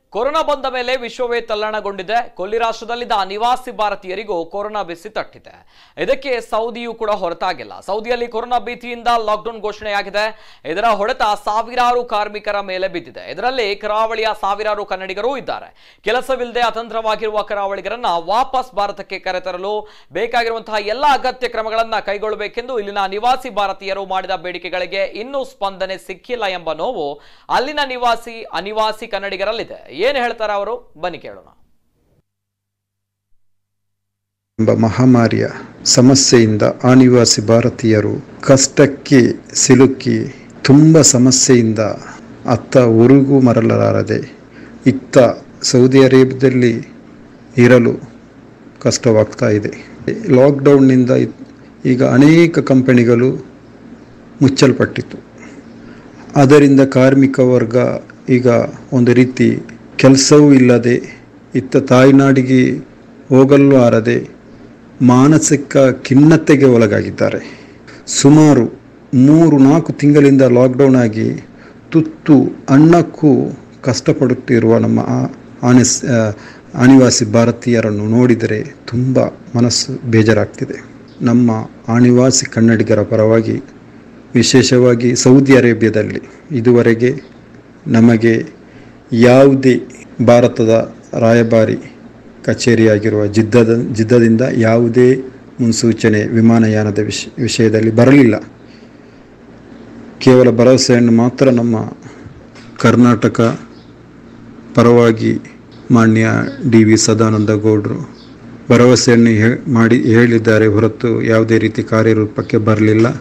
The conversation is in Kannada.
ಕೊರೋನಾ ಬಂದ ಮೇಲೆ ವಿಶ್ವವೇ ತಲ್ಲಣಗೊಂಡಿದೆ ಕೊಲ್ಲಿ ರಾಷ್ಟ್ರದಲ್ಲಿದ್ದ ನಿವಾಸಿ ಭಾರತೀಯರಿಗೂ ಕೊರೋನಾ ಬಿಸಿ ತಟ್ಟಿದೆ ಇದಕ್ಕೆ ಸೌದಿಯೂ ಕೂಡ ಹೊರತಾಗಿಲ್ಲ ಸೌದಿಯಲ್ಲಿ ಕೊರೋನಾ ಭೀತಿಯಿಂದ ಲಾಕ್ಡೌನ್ ಘೋಷಣೆಯಾಗಿದೆ ಇದರ ಹೊಡೆತ ಸಾವಿರಾರು ಕಾರ್ಮಿಕರ ಮೇಲೆ ಬಿದ್ದಿದೆ ಇದರಲ್ಲಿ ಕರಾವಳಿಯ ಸಾವಿರಾರು ಕನ್ನಡಿಗರೂ ಇದ್ದಾರೆ ಕೆಲಸವಿಲ್ಲದೆ ಅತಂತ್ರವಾಗಿರುವ ಕರಾವಳಿಗರನ್ನ ವಾಪಸ್ ಭಾರತಕ್ಕೆ ಕರೆತರಲು ಬೇಕಾಗಿರುವಂತಹ ಎಲ್ಲ ಅಗತ್ಯ ಕ್ರಮಗಳನ್ನ ಕೈಗೊಳ್ಳಬೇಕೆಂದು ಇಲ್ಲಿನ ನಿವಾಸಿ ಭಾರತೀಯರು ಮಾಡಿದ ಬೇಡಿಕೆಗಳಿಗೆ ಇನ್ನೂ ಸ್ಪಂದನೆ ಸಿಕ್ಕಿಲ್ಲ ಎಂಬ ನೋವು ಅಲ್ಲಿನ ನಿವಾಸಿ ಅನಿವಾಸಿ ಕನ್ನಡಿಗರಲ್ಲಿದೆ ಏನು ಹೇಳ್ತಾರೆ ಅವರು ಬನ್ನಿ ಕೇಳೋಣ ಎಂಬ ಮಹಾಮಾರಿಯ ಸಮಸ್ಯೆಯಿಂದ ಆನಿವಾಸಿ ಭಾರತೀಯರು ಕಷ್ಟಕ್ಕೆ ಸಿಲುಕಿ ತುಂಬ ಸಮಸ್ಯೆಯಿಂದ ಅತ್ತ ಉರುಗು ಮರಲಾರದೆ ಇತ್ತ ಸೌದಿ ಅರೇಬಿಯಾದಲ್ಲಿ ಇರಲು ಕಷ್ಟವಾಗ್ತಾ ಇದೆ ಲಾಕ್ಡೌನ್ನಿಂದ ಇ- ಈಗ ಅನೇಕ ಕಂಪನಿಗಳು ಮುಚ್ಚಲ್ಪಟ್ಟಿತು ಅದರಿಂದ ಕಾರ್ಮಿಕ ವರ್ಗ ಈಗ ಒಂದು ರೀತಿ ಕೆಲಸವೂ ಇಲ್ಲದೆ ಇತ್ತ ತಾಯ್ನಾಡಿಗೆ ಹೋಗಲು ಆರದೆ ಮಾನಸಿಕ ಖಿನ್ನತೆಗೆ ಒಳಗಾಗಿದ್ದಾರೆ ಸುಮಾರು ಮೂರು ನಾಲ್ಕು ತಿಂಗಳಿಂದ ಲಾಕ್ಡೌನ್ ಆಗಿ ತುತ್ತು ಅನ್ನಕ್ಕೂ ಕಷ್ಟಪಡುತ್ತಿರುವ ನಮ್ಮ ಆ- ಆನಿಸ್ ಆ, ಆನಿವಾಸಿ ಭಾರತೀಯರನ್ನು ನೋಡಿದರೆ ತುಂಬ ಮನಸ್ಸು ಬೇಜಾರಾಗ್ತಿದೆ ನಮ್ಮ ಆನಿವಾಸಿ ಕನ್ನಡಿಗರ ಪರವಾಗಿ ವಿಶೇಷವಾಗಿ ಸೌದಿ ಅರೇಬಿಯಾದಲ್ಲಿ ಇದುವರೆಗೆ ನಮಗೆ ಯಾವುದೇ ಭಾರತದ ರಾಯಭಾರಿ ಕಚೇರಿಯಾಗಿರುವ ಜಿದ್ದದ ಜಿದ್ದದಿಂದ ಯಾವುದೇ ಮುನ್ಸೂಚನೆ ವಿಮಾನಯಾನದ ವಿಷ ವಿಷಯದಲ್ಲಿ ಬರಲಿಲ್ಲ ಕೇವಲ ಭರವಸೆಯನ್ನು ಮಾತ್ರ ನಮ್ಮ ಕರ್ನಾಟಕ ಪರವಾಗಿ ಮಾನ್ಯ ಡಿ ವಿ ಸದಾನಂದ ಗೌಡರು ಭರವಸೆಯನ್ನು ಹೇ ಮಾಡಿ ಹೇಳಿದ್ದಾರೆ ಹೊರತು ಯಾವುದೇ ರೀತಿ ಕಾರ್ಯರೂಪಕ್ಕೆ ಬರಲಿಲ್ಲ